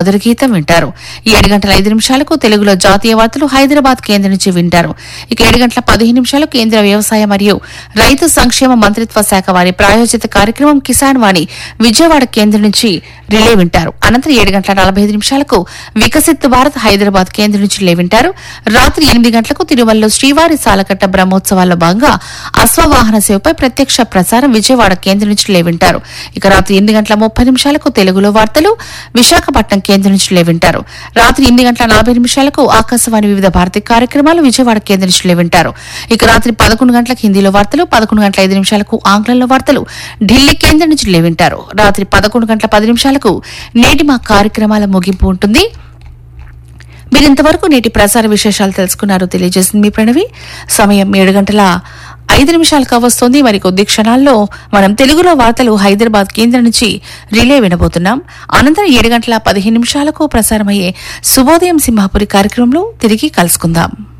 మధుర గీతం వింటారు ఏడు గంటల ఐదు నిమిషాలకు తెలుగులో జాతీయ వార్తలు హైదరాబాద్ కేంద్రం నుంచి వింటారు ఇక ఏడు గంటల పదిహేను నిమిషాలకు కేంద్ర వ్యవసాయ మరియు రైతు సంక్షేమ మంత్రిత్వ శాఖ వారి ప్రాయోజిత కార్యక్రమం కిసాన్ వాణి విజయవాడ కేంద్రం నుంచి రిలే వింటారు అనంతరం ఏడు గంటల నలభై ఐదు నిమిషాలకు వికసిత్ భారత్ హైదరాబాద్ కేంద్రం నుంచి రిలే వింటారు రాత్రి ఎనిమిది గంటలకు తిరుమలలో శ్రీవారి సాలకట్ట బ్రహ్మోత్సవాల్లో భాగంగా అశ్వవాహన సేవపై ప్రత్యక్ష ప్రసారం విజయవాడ కేంద్రం నుంచి రిలే వింటారు ఇక రాత్రి ఎనిమిది గంటల ముప్పై నిమిషాలకు తెలుగులో వార్తలు విశాఖపట్నం కేంద్రం నుంచి రిలే వింటారు రాత్రి ఎనిమిది గంటల నలభై నిమిషాలకు ఆకాశవాణి వివిధ భారతీయ కార్యక్రమాలు విజయవాడ కేంద్రం నుంచి రిలే వింటారు ఇక రాత్రి పదకొండు గంటలకు హిందీలో వార్తలు పదకొండు గంటల ఐదు నిమిషాలకు ఆంగ్లంలో వార్తలు ఢిల్లీ కేంద్రం నుంచి రిలే వింటారు రాత్రి పదకొండు గంటల పది నిమిషాలకు నేటి మా కార్యక్రమాల ముగింపు ఉంటుంది మీరు ఇంతవరకు నేటి ప్రసార విశేషాలు తెలుసుకున్నారు తెలియజేసింది మీ ప్రణవి సమయం ఏడు గంటల ఐదు నిమిషాలు కావస్తోంది మరి కొద్ది క్షణాల్లో మనం తెలుగులో వార్తలు హైదరాబాద్ కేంద్రం నుంచి రిలే వినబోతున్నాం అనంతరం ఏడు గంటల పదిహేను నిమిషాలకు ప్రసారమయ్యే శుభోదయం సింహాపురి కార్యక్రమంలో తిరిగి కలుసుకుందాం